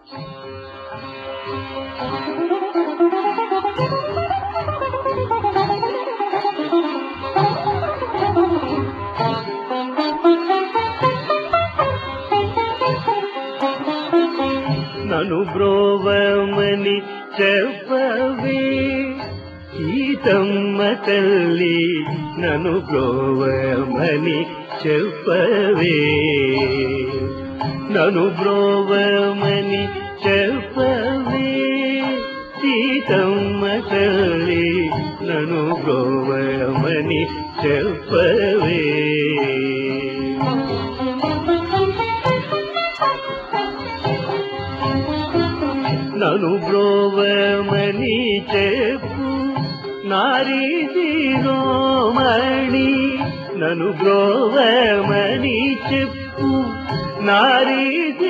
నను బ్రోవమని చెప్పవే సీతమ్మ తల్లి నను బ్రోవమని చెప్పవే నను బ్రోవమని చెప్పవే సీతమ్మ తల్లి నను బ్రోవమని చెప్పవే నను బ్రోవమని చెప్పు నారీ శిరోమణి నను బ్రోవమని చెప్పు నారీ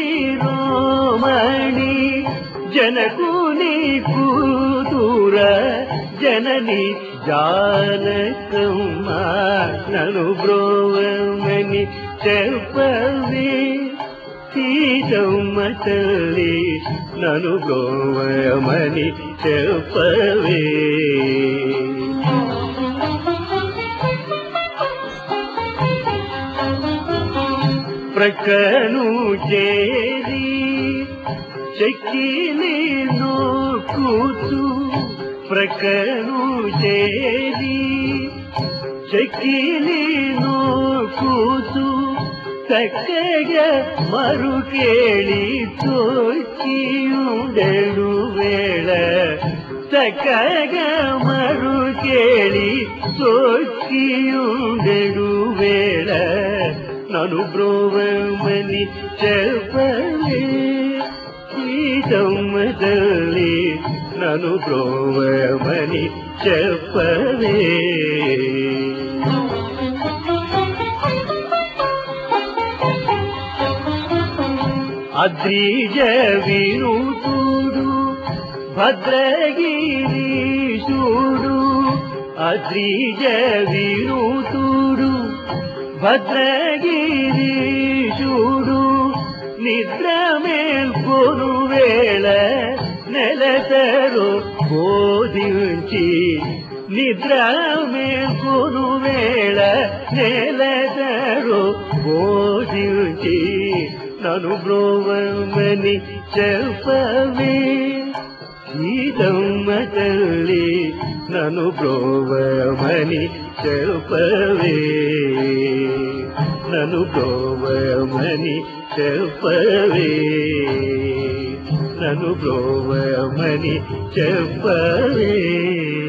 శిరోమణి జనకుని కూతుర జనని జానకమ్మ నను బ్రోవమని చెప్పవే సీతమ్మ తల్లి నను గోవమని చెప్పవే ప్రక్కను చేరి చెక్కిలి నోకుతూ ప్రక్కను చేరి చెక్కిలి నోకుతూ చక్కగా మరుకేಳಿ తోచియుండెడు వేళ చక్కగా మరుకేಳಿ తోచియుండెడు వేళ నను బ్రోవమని చెప్పలే సీతమ్మ తల్లి నను బ్రోవమని చెప్పలే అద్రిజ వినుతుడు భద్రగిరీశుడు అద్రిజ వినుతుడు భద్రగిరీశుడు నిద్ర మేల్కొను వేళ నెలతరు బోధించి నిద్ర మేల్కొను వేళ నెలతరు బోధించి నను బ్రోవమని చెప్పవే సీతమ్మ తల్లి నను బ్రోవమని చెప్పవే నను బ్రోవమని చెప్పవే నను బ్రోవమని చెప్పవే